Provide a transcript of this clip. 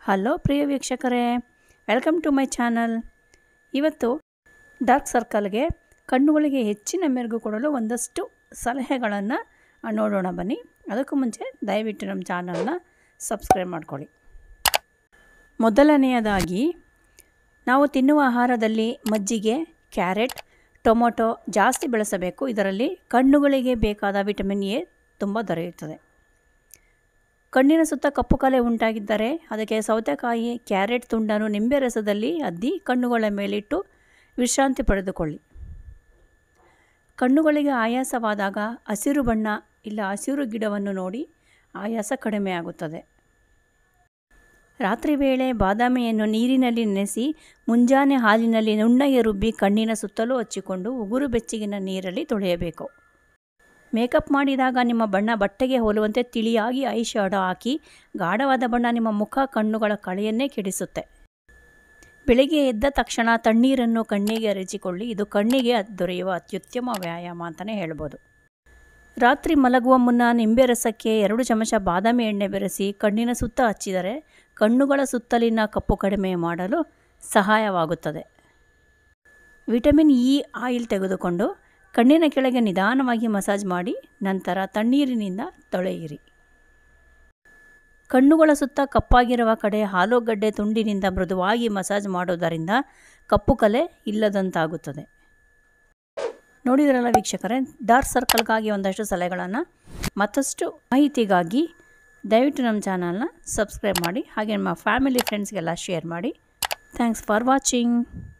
hello ಪ್ರಿಯ ವೀಕ್ಷಕರೇ welcome to my channel ಇವತ್ತು ಡಾರ್ಕ್ ಸರ್ಕಲ್ಗೆ ಕಣ್ಣುಗಳಿಗೆ ಹೆಚ್ಚಿನ ಮೆರುಗು ಕೊಡಲು ಒಂದಷ್ಟು ಸಲಹೆಗಳನ್ನು ನೋಡೋಣ ಬನ್ನಿ ಅದಕ್ಕೂ ಮುಂಚೆ ದಯವಿಟ್ಟು ನಮ್ಮ ಚಾನಲ್ನ ಸಬ್ಸ್ಕ್ರೈಬ್ ಮಾಡ್ಕೊಳ್ಳಿ ಮೊದಲನೆಯದಾಗಿ ನಾವು ತಿನ್ನುವ ಆಹಾರದಲ್ಲಿ ಮಜ್ಜಿಗೆ ಕ್ಯಾರೆಟ್ ಟೊಮೊಟೊ ಜಾಸ್ತಿ ಬೆಳೆಸಬೇಕು ಇದರಲ್ಲಿ ಕಣ್ಣುಗಳಿಗೆ ಬೇಕಾದ ವಿಟಮಿನ್ ಎ ತುಂಬ ದೊರೆಯುತ್ತದೆ ಕಣ್ಣಿನ ಸುತ್ತ ಕಪ್ಪು ಕಲೆ ಉಂಟಾಗಿದ್ದರೆ ಅದಕ್ಕೆ ಸೌತೆಕಾಯಿ ಕ್ಯಾರೆಟ್ ತುಂಡನ್ನು ನಿಂಬೆ ರಸದಲ್ಲಿ ಅದ್ದಿ ಕಣ್ಣುಗಳ ಮೇಲಿಟ್ಟು ವಿಶ್ರಾಂತಿ ಪಡೆದುಕೊಳ್ಳಿ ಕಣ್ಣುಗಳಿಗೆ ಆಯಾಸವಾದಾಗ ಹಸಿರು ಬಣ್ಣ ಇಲ್ಲ ಹಸಿರು ಗಿಡವನ್ನು ನೋಡಿ ಆಯಾಸ ಕಡಿಮೆ ಆಗುತ್ತದೆ ರಾತ್ರಿ ವೇಳೆ ಬಾದಾಮಿಯನ್ನು ನೀರಿನಲ್ಲಿ ನೆನೆಸಿ ಮುಂಜಾನೆ ಹಾಲಿನಲ್ಲಿ ನುಣ್ಣಗೆ ರುಬ್ಬಿ ಕಣ್ಣಿನ ಸುತ್ತಲೂ ಹಚ್ಚಿಕೊಂಡು ಉಗುರು ಬೆಚ್ಚಗಿನ ನೀರಲ್ಲಿ ತೊಳೆಯಬೇಕು ಮೇಕಪ್ ಮಾಡಿದಾಗ ನಿಮ್ಮ ಬಣ್ಣ ಬಟ್ಟೆಗೆ ಹೋಲುವಂತೆ ತಿಳಿಯಾಗಿ ಐ ಶಾಡೋ ಹಾಕಿ ಗಾಢವಾದ ಬಣ್ಣ ನಿಮ್ಮ ಮುಖ ಕಣ್ಣುಗಳ ಕಳೆಯನ್ನೇ ಕೆಡಿಸುತ್ತೆ ಬೆಳಿಗ್ಗೆ ಎದ್ದ ತಕ್ಷಣ ತಣ್ಣೀರನ್ನು ಕಣ್ಣಿಗೆ ಎರಚಿಕೊಳ್ಳಿ ಇದು ಕಣ್ಣಿಗೆ ದೊರೆಯುವ ಅತ್ಯುತ್ತಮ ವ್ಯಾಯಾಮ ಅಂತಲೇ ಹೇಳ್ಬೋದು ರಾತ್ರಿ ಮಲಗುವ ಮುನ್ನ ನಿಂಬೆ ರಸಕ್ಕೆ ಎರಡು ಚಮಚ ಬಾದಾಮಿ ಎಣ್ಣೆ ಬೆರೆಸಿ ಕಣ್ಣಿನ ಸುತ್ತ ಹಚ್ಚಿದರೆ ಕಣ್ಣುಗಳ ಸುತ್ತಲಿನ ಕಪ್ಪು ಕಡಿಮೆ ಮಾಡಲು ಸಹಾಯವಾಗುತ್ತದೆ ವಿಟಮಿನ್ ಇ ಆಯಿಲ್ ತೆಗೆದುಕೊಂಡು ಕಣ್ಣಿನ ಕೆಳಗೆ ನಿಧಾನವಾಗಿ ಮಸಾಜ್ ಮಾಡಿ ನಂತರ ತಣ್ಣೀರಿನಿಂದ ತೊಳೆಯಿರಿ ಕಣ್ಣುಗಳ ಸುತ್ತ ಕಪ್ಪಾಗಿರುವ ಕಡೆ ಹಾಲುಗಡ್ಡೆ ತುಂಡಿನಿಂದ ಮೃದುವಾಗಿ ಮಸಾಜ್ ಮಾಡೋದರಿಂದ ಕಪ್ಪು ಕಲೆ ಇಲ್ಲದಂತಾಗುತ್ತದೆ ನೋಡಿದ್ರಲ್ಲ ವೀಕ್ಷಕರೇ ಡಾರ್ಕ್ ಸರ್ಕಲ್ಗಾಗಿ ಒಂದಷ್ಟು ಸಲಹೆಗಳನ್ನು ಮತ್ತಷ್ಟು ಮಾಹಿತಿಗಾಗಿ ದಯವಿಟ್ಟು ನಮ್ಮ ಚಾನಲ್ನ ಸಬ್ಸ್ಕ್ರೈಬ್ ಮಾಡಿ ಹಾಗೆ ನಮ್ಮ ಫ್ಯಾಮಿಲಿ ಫ್ರೆಂಡ್ಸ್ಗೆಲ್ಲ ಶೇರ್ ಮಾಡಿ ಥ್ಯಾಂಕ್ಸ್ ಫಾರ್ ವಾಚಿಂಗ್